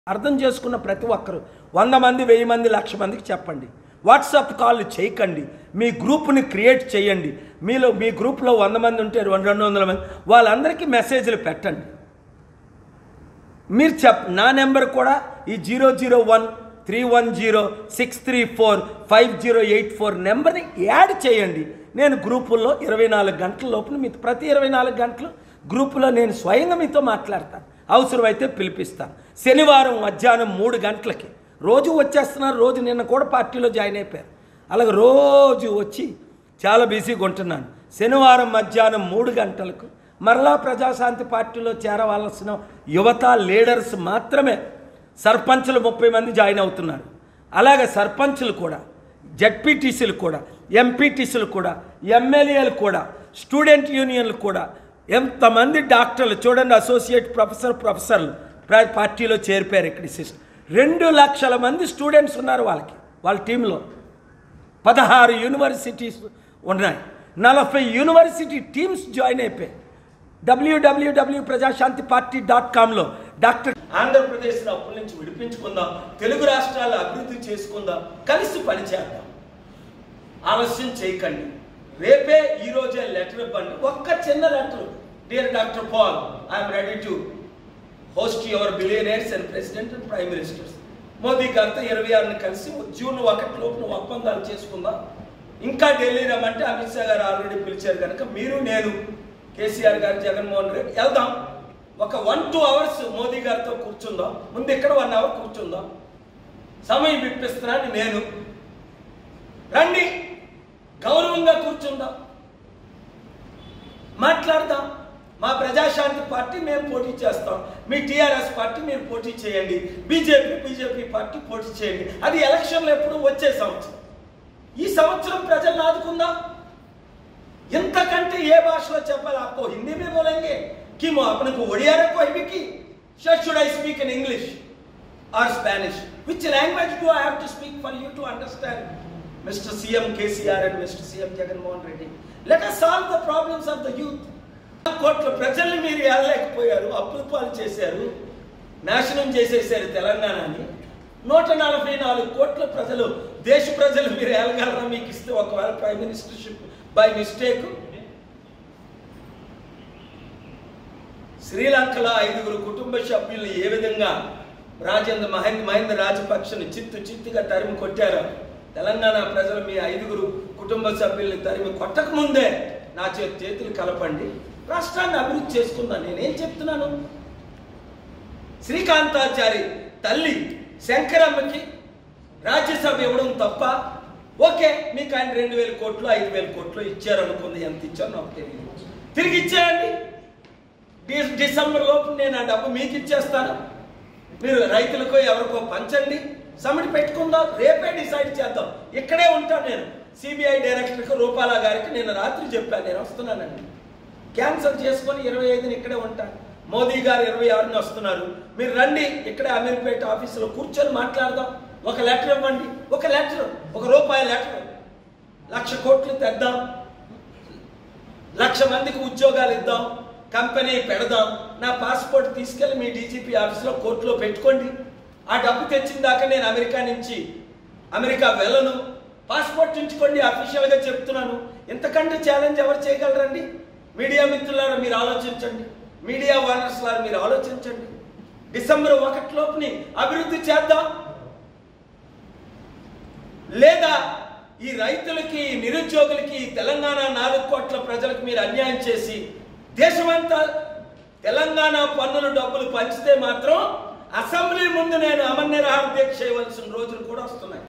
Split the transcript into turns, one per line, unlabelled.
అర్థం చేసుకున్న ప్రతి ఒక్కరు వంద మంది వెయ్యి మంది లక్ష మందికి చెప్పండి వాట్సాప్ కాల్ చేయకండి మీ గ్రూప్ని క్రియేట్ చేయండి మీలో మీ గ్రూప్లో వంద మంది ఉంటే రెండు రెండు వందల మంది వాళ్ళందరికీ మెసేజ్లు పెట్టండి మీరు చెప్ నా నెంబర్ కూడా ఈ zero zero one three one zero six three four five zero eight four నెంబర్ని యాడ్ చేయండి నేను గ్రూపుల్లో ఇరవై నాలుగు గంటల లోపల మీతో ప్రతి ఇరవై నాలుగు గంటలు గ్రూపులో నేను స్వయంగా మీతో మాట్లాడతాను అవసరమైతే పిలిపిస్తాను శనివారం మధ్యాహ్నం మూడు గంటలకి రోజు వచ్చేస్తున్నారు రోజు నిన్న కూడా పార్టీలో జాయిన్ అయిపోయారు అలాగే రోజు వచ్చి చాలా బిజీగా ఉంటున్నాను శనివారం మధ్యాహ్నం మూడు గంటలకు మరలా ప్రజాశాంతి పార్టీలో చేరవలసిన యువత లీడర్స్ మాత్రమే సర్పంచులు ముప్పై మంది జాయిన్ అవుతున్నారు అలాగే సర్పంచులు కూడా జడ్పీటీసీలు కూడా ఎంపీటీసీలు కూడా ఎమ్మెల్యేలు కూడా స్టూడెంట్ యూనియన్లు కూడా ఎంతమంది డాక్టర్లు చూడండి అసోసియేట్ ప్రొఫెసర్ ప్రొఫెసర్లు ప్ర- పార్టీలో చేరిపోయారు ఇక్కడ సిస్టర్ రెండు లక్షల మంది స్టూడెంట్స్ ఉన్నారు వాళ్ళకి వాళ్ళ టీంలో పదహారు యూనివర్సిటీస్ ఉన్నాయి నలభై యూనివర్సిటీ టీమ్స్ జాయిన్ అయిపోయాయి డబ్ల్యూడబ్ల్యూడబ్ల్యూ ప్రజాశాంతి పార్టీ డాట్ కామ్లో డాక్టర్ ఆంధ్రప్రదేశ్ను అప్పుల నుంచి విడిపించుకుందాం తెలుగు రాష్ట్రాలు అభివృద్ధి చేసుకుందాం కలిసి పనిచేద్దాం ఆలస్యం చేయకండి రేపే ఈ రోజే లెటర్ ఇవ్వండి ఒక్క చిన్న letter dear doctor Paul I'm ready to host your billionaires and president and prime ministers Modi గారితో ఇరవై ఆరుని కలిసి జూన్ ఒకటి లోపున ఒప్పందాలు చేసుకుందాం ఇంకా ఢిల్లీ రమ్మంటే అమిత్ షా గారు ఆల్రెడీ పిలిచారు కనుక మీరు నేను కేసీఆర్ గారు జగన్మోహన్ రెడ్డి వెళ్దాం ఒక వన్ టూ అవర్స్ మోదీ గారితో కూర్చుందాం ముందు ఇక్కడ వన్ అవర్ కూర్చుందాం సమయం ఇప్పిస్తున్నాను నేను రండి గౌరవంగా కూర్చుందాం మాట్లాడదాం మా ప్రజాశాంతి పార్టీ మేము పోటీ చేస్తాం మీ టీఆర్ఎస్ పార్టీ మీరు పోటీ చేయండి బీజేపీ బీజేపీ పార్టీ పోటీ చేయండి అది ఎలక్షన్లు ఎప్పుడు వచ్చే సంవత్సరం ఈ సంవత్సరం ప్రజలను ఆదుకుందాం ఇంతకంటే ఏ భాషలో చెప్పాలి आपको हिंदी में बोलेंगे कि मैं अपने को ओडिया रे कोई भी की should I speak in English or Spanish which language do I have to speak for you to understand Mr. CM KCR and Mr. CM Jagan Mohan Reddy let us solve the problems of the youth కోట్ల ప్రజల్ని మీరు వెళ్ళలేకపోయారు అప్పుల పాలు చేశారు నాశనం చేసేసారు తెలంగాణని నూట నలభై నాలుగు కోట్ల ప్రజలు దేశ ప్రజలు మీరు వెళ్ళగలరా మీకు ఇస్తే ఒకవేళ ప్రైమ్ మినిస్టర్షిప్ బై మిస్టేక్ శ్రీలంకలో ఐదుగురు కుటుంబ సభ్యులు ఏ విధంగా రాజేంద్ర మహేంద్ర మహేంద్ర రాజపక్షను చిత్తు చిత్తుగా తరిమి కొట్టారో తెలంగాణ ప్రజలు మీ ఐదుగురు కుటుంబ సభ్యుల్ని తరిమి కొట్టక ముందే నా చేతి చేతులు కలపండి రాష్ట్రాన్ని అభివృద్ధి చేసుకుందాం నేనేం చెప్తున్నాను శ్రీకాంతాచారి తల్లి శంకరమ్మకి రాజ్యసభ ఇవ్వడం తప్ప ఓకే మీకు ఆయన రెండు వేల కోట్లు ఐదు వేల కోట్లు ఇచ్చారు అనుకుంది ఎంత ఇచ్చారో నాకు తెలియదు తిరిగి ఇచ్చేయండి డి- డిసెంబర్ లోపు నేను ఆ డబ్బు మీకు ఇచ్చేస్తాను మీరు రైతులకో ఎవరికో పంచండి సమిటి పెట్టుకుందాం రేపే డిసైడ్ చేద్దాం ఇక్కడే ఉంటాను నేను సిబిఐ డైరెక్టర్కి రూపాల గారికి నేను రాత్రి చెప్పాను నేను వస్తున్నానండి క్యాన్సల్ చేసుకొని ఇరవై ఐదుని ఇక్కడే ఉంటాను మోదీ గారు ఇరవై ఆరుని వస్తున్నారు మీరు రండి ఇక్కడే అమీర్పేట ఆఫీసులో కూర్చొని మాట్లాడదాం ఒక లెటర్ ఇవ్వండి ఒక లెటర్ ఒక రూపాయి లెటర్ లక్ష కోట్లు తెద్దాం లక్ష మందికి ఉద్యోగాలు ఇద్దాం కంపెనీ పెడదాం నా పాస్పోర్ట్ తీసుకెళ్లి మీ డీజీపీ ఆఫీస్లో కోర్టులో పెట్టుకోండి ఆ డబ్బు తెచ్చిన దాకా నేను అమెరికా నుంచి అమెరికా వెళ్ళను పాస్పోర్ట్ ఉంచుకోండి అఫీషియల్గా చెప్తున్నాను ఇంతకంటే ఛాలెంజ్ ఎవరు చేయగలరండి మీడియా మిత్రులారా మీరు ఆలోచించండి మీడియా ఓనర్స్ లారా మీరు ఆలోచించండి డిసెంబర్ ఒకటి లోపుని అభివృద్ధి చేద్దాం లేదా ఈ రైతులకి ఈ నిరుద్యోగులకి ఈ తెలంగాణ నాలుగు కోట్ల ప్రజలకు మీరు అన్యాయం చేసి దేశమంతా తెలంగాణ పన్నుల డబ్బులు పంచితే మాత్రం అసెంబ్లీ ముందు నేను అమర్నిరహార దీక్ష చేయవలసిన రోజులు కూడా వస్తున్నాయి